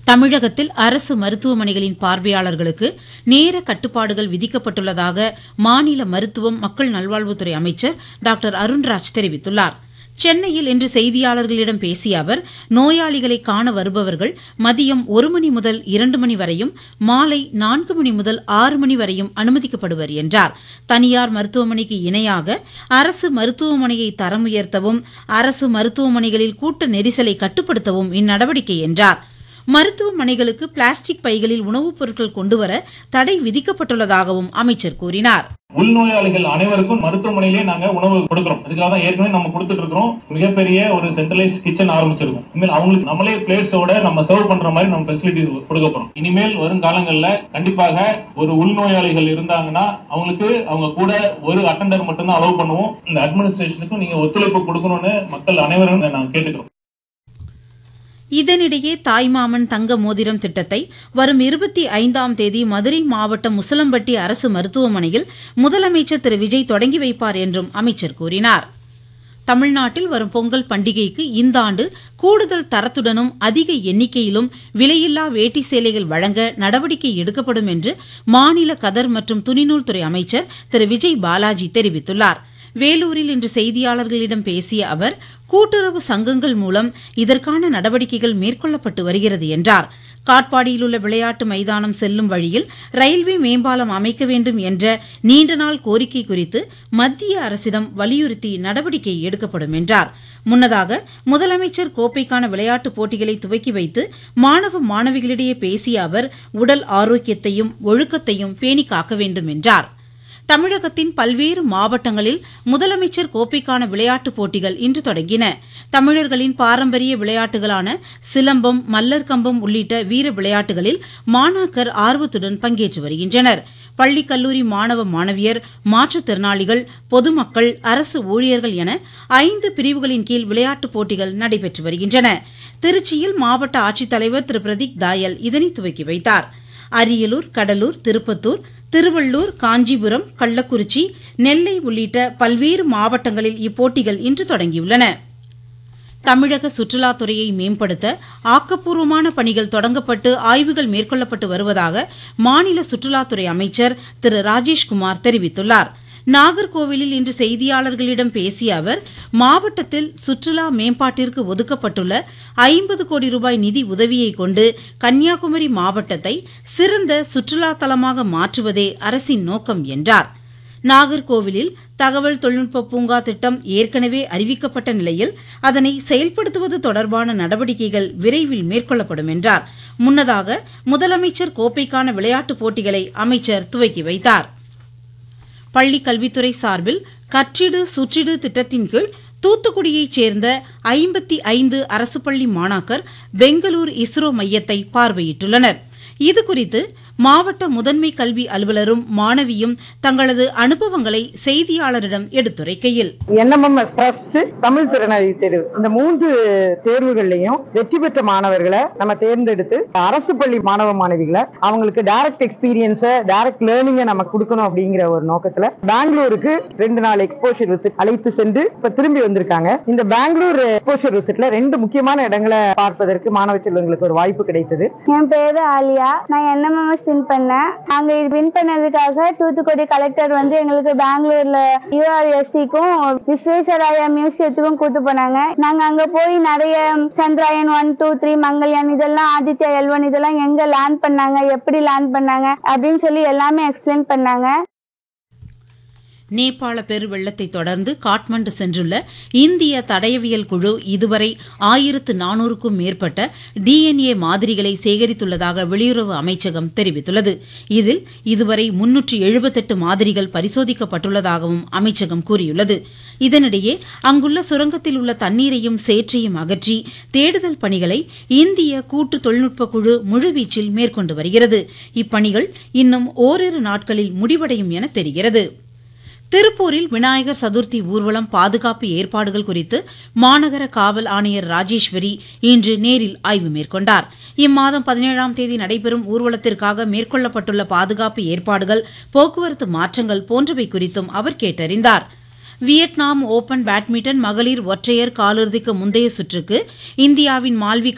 தமிழகத்தில் அரசு மருத்துவமனைகளின் பார்வையாளர்களுக்கு நேர கட்டுப்பாடுகள் விதிக்கப்பட்டுள்ளதாக மாநில மருத்துவம் மக்கள் நல்வாழ்வுத்துறை அமைச்சர் டாக்டர் அருண்ராஜ் தெரிவித்துள்ளார் சென்னையில் இன்று செய்தியாளர்களிடம் பேசிய அவர் நோயாளிகளை காண வருபவர்கள் மதியம் ஒரு மணி முதல் இரண்டு மணி வரையும் மாலை நான்கு மணி முதல் ஆறு மணி வரையும் அனுமதிக்கப்படுவர் என்றார் தனியார் மருத்துவமனைக்கு இணையாக அரசு மருத்துவமனையை தரம் உயர்த்தவும் அரசு மருத்துவமனைகளில் கூட்ட நெரிசலை கட்டுப்படுத்தவும் இந்நடவடிக்கை என்றார் மருத்துவமனைகளுக்கு பிளாஸ்டிக் பைகளில் உணவுப் பொருட்கள் கொண்டுவர தடை விதிக்கப்பட்டுள்ளதாகவும் அமைச்சர் கூறினார் உள்நோயாளிகள் அனைவருக்கும் மருத்துவமனையிலேயே நாங்க உணவு கொடுக்கிறோம் அதுக்காக தான் ஏற்கனவே நம்ம கொடுத்துட்டு இருக்கிறோம் மிகப்பெரிய ஒரு சென்ட்ரலைஸ் கிச்சன் ஆரம்பிச்சிருக்கோம் இனிமேல் அவங்களுக்கு நம்மளே பிளேட்ஸோட நம்ம சர்வ் பண்ற மாதிரி நம்ம ஃபெசிலிட்டிஸ் கொடுக்க போறோம் இனிமேல் வரும் காலங்கள்ல கண்டிப்பாக ஒரு உள்நோயாளிகள் இருந்தாங்கன்னா அவங்களுக்கு அவங்க கூட ஒரு அட்டண்டர் மட்டும்தான் அலோவ் பண்ணுவோம் இந்த அட்மினிஸ்ட்ரேஷனுக்கும் நீங்க ஒத்துழைப்பு கொடுக்கணும்னு மக்கள் அனைவரும் நாங்க கேட்டுக்கிறோம் இதனிடையே தாய்மாமன் தங்க மோதிரம் திட்டத்தை வரும் இருபத்தி ஐந்தாம் தேதி மதுரை மாவட்டம் முசலம்பட்டி அரசு மருத்துவமனையில் முதலமைச்சர் திரு விஜய் தொடங்கி வைப்பார் என்றும் அமைச்சர் கூறினார் தமிழ்நாட்டில் வரும் பொங்கல் பண்டிகைக்கு இந்த ஆண்டு கூடுதல் தரத்துடனும் அதிக எண்ணிக்கையிலும் விலையில்லா வேட்டி சேலைகள் வழங்க நடவடிக்கை எடுக்கப்படும் என்று மாநில கதர் மற்றும் துணிநூல் துறை அமைச்சர் திரு விஜய் பாலாஜி தெரிவித்துள்ளார் வேலூரில் இன்று செய்தியாளர்களிடம் பேசிய அவர் கூட்டுறவு சங்கங்கள் மூலம் இதற்கான நடவடிக்கைகள் மேற்கொள்ளப்பட்டு வருகிறது என்றார் காட்பாடியில் உள்ள விளையாட்டு மைதானம் செல்லும் வழியில் ரயில்வே மேம்பாலம் அமைக்க வேண்டும் என்ற நீண்ட நாள் கோரிக்கை குறித்து மத்திய அரசிடம் வலியுறுத்தி நடவடிக்கை எடுக்கப்படும் என்றார் முன்னதாக முதலமைச்சர் கோப்பைக்கான விளையாட்டுப் போட்டிகளை துவக்கி வைத்து மாணவ மாணவிகளிடையே பேசிய அவர் உடல் ஆரோக்கியத்தையும் ஒழுக்கத்தையும் பேணி காக்க வேண்டும் என்றார் தமிழகத்தின் பல்வேறு மாவட்டங்களில் முதலமைச்சர் கோப்பைக்கான விளையாட்டுப் போட்டிகள் இன்று தொடங்கின தமிழர்களின் பாரம்பரிய விளையாட்டுகளான சிலம்பம் மல்லர் கம்பம் உள்ளிட்ட வீர விளையாட்டுகளில் மாணாக்கர் ஆர்வத்துடன் பங்கேற்று வருகின்றனர் பள்ளி கல்லூரி மாணவ மாணவியர் மாற்றுத்திறனாளிகள் பொதுமக்கள் அரசு ஊழியர்கள் என ஐந்து பிரிவுகளின் கீழ் விளையாட்டுப் போட்டிகள் நடைபெற்று வருகின்றன திருச்சியில் மாவட்ட ஆட்சித்தலைவர் திரு பிரதீக் தாயல் இதனை துவக்கி வைத்தார் அரியலூர் கடலூர் திருப்பத்தூர் திருவள்ளூர் காஞ்சிபுரம் கள்ளக்குறிச்சி நெல்லை உள்ளிட்ட பல்வேறு மாவட்டங்களில் இப்போட்டிகள் இன்று தொடங்கியுள்ளன தமிழக சுற்றுலாத்துறையை மேம்படுத்த ஆக்கப்பூர்வமான பணிகள் தொடங்கப்பட்டு ஆய்வுகள் மேற்கொள்ளப்பட்டு வருவதாக மாநில சுற்றுலாத்துறை அமைச்சர் திரு ராஜேஷ்குமார் தெரிவித்துள்ளார் நாகர்கோவிலில் இன்று செய்தியாளர்களிடம் பேசிய அவர் மாவட்டத்தில் சுற்றுலா மேம்பாட்டிற்கு ஒதுக்கப்பட்டுள்ள ஐம்பது கோடி ரூபாய் நிதி உதவியை கொண்டு கன்னியாகுமரி மாவட்டத்தை சிறந்த சுற்றுலா தலமாக மாற்றுவதே அரசின் நோக்கம் என்றார் நாகர்கோவிலில் தகவல் தொழில்நுட்ப பூங்கா திட்டம் ஏற்கனவே அறிவிக்கப்பட்ட நிலையில் அதனை செயல்படுத்துவது தொடர்பான நடவடிக்கைகள் விரைவில் மேற்கொள்ளப்படும் என்றார் முன்னதாக முதலமைச்சர் கோப்பைக்கான விளையாட்டுப் போட்டிகளை அமைச்சர் துவக்கி வைத்தார் பள்ளிக் கல்வித்துறை சார்பில் கற்றிடு சுற்றிடு திட்டத்தின் கீழ் தூத்துக்குடியைச் சேர்ந்த ஐம்பத்தி ஐந்து அரசு பள்ளி மாணாக்கர் பெங்களூர் இஸ்ரோ மையத்தை பார்வையிட்டுள்ளனர் இதுகுறித்து மாவட்ட முதன்மை கல்வி அலுவலரும் மாணவியும் தங்களது அனுபவங்களை செய்தியாளரிடம் எடுத்துரைக்கையில் என்எம்எம்எஸ் ட்ரஸ்ட் தமிழ் திறனறி தேர்வு இந்த மூன்று தேர்வுகள்லையும் வெற்றி பெற்ற மாணவர்களை நம்ம தேர்ந்தெடுத்து அரசு பள்ளி மாணவ மாணவிகளை அவங்களுக்கு டைரக்ட் எக்ஸ்பீரியன்ஸை டைரக்ட் லேர்னிங்கை நம்ம கொடுக்கணும் அப்படிங்கிற ஒரு நோக்கத்துல பெங்களூருக்கு ரெண்டு நாள் எக்ஸ்போஷர் விசிட் அழைத்து சென்று இப்ப திரும்பி வந்திருக்காங்க இந்த பெங்களூர் எக்ஸ்போஷர் விசிட்ல ரெண்டு முக்கியமான இடங்களை பார்ப்பதற்கு மாணவ செல்வங்களுக்கு ஒரு வாய்ப்பு கிடைத்தது என் பேரு ஆலியா நான் என்எம்எம்எஸ் வின் பண்ணேன் நாங்க இது வின் பண்ணதுக்காக தூத்துக்குடி கலெக்டர் வந்து எங்களுக்கு பெங்களூர்ல யூஆர்எஸ்சிக்கும் விஸ்வேஸ்வராயா மியூசியத்துக்கும் கூட்டு போனாங்க நாங்க அங்க போய் நிறைய Chandrayaan one two three Mangalyaan இதெல்லாம் ஆதித்யா எல் ஒன் இதெல்லாம் எங்க லேண்ட் பண்ணாங்க எப்படி லேண்ட் பண்ணாங்க அப்படின்னு சொல்லி எல்லாமே எக்ஸ்பிளைன் பண்ணாங்க நேபாள பெருவெள்ளத்தை தொடர்ந்து காட்மண்டு சென்றுள்ள இந்திய தடயவியல் குழு இதுவரை ஆயிரத்து நானூறுக்கும் மேற்பட்ட டிஎன்ஏ மாதிரிகளை சேகரித்துள்ளதாக வெளியுறவு அமைச்சகம் தெரிவித்துள்ளது இதில் இதுவரை முன்னூற்று எழுபத்தெட்டு மாதிரிகள் பரிசோதிக்கப்பட்டுள்ளதாகவும் அமைச்சகம் கூறியுள்ளது இதனிடையே அங்குள்ள சுரங்கத்தில் உள்ள தண்ணீரையும் சேற்றையும் அகற்றி தேடுதல் பணிகளை இந்திய கூட்டு தொழில்நுட்ப குழு முழுவீச்சில் மேற்கொண்டு வருகிறது இப்பணிகள் இன்னும் ஓரிரு நாட்களில் முடிவடையும் என தெரிகிறது திருப்பூரில் விநாயகர் சதுர்த்தி ஊர்வலம் பாதுகாப்பு ஏற்பாடுகள் குறித்து மாநகர காவல் ஆணையர் ராஜேஸ்வரி இன்று நேரில் ஆய்வு மேற்கொண்டார் இம்மாதம் பதினேழாம் தேதி நடைபெறும் ஊர்வலத்திற்காக மேற்கொள்ளப்பட்டுள்ள பாதுகாப்பு ஏற்பாடுகள் போக்குவரத்து மாற்றங்கள் போன்றவை குறித்தும் அவர் கேட்டறிந்தார் வியட்நாம் ஓபன் பேட்மிண்டன் மகளிர் ஒற்றையர் காலிறுதிக்கு முந்தைய சுற்றுக்கு இந்தியாவின் மால்விகா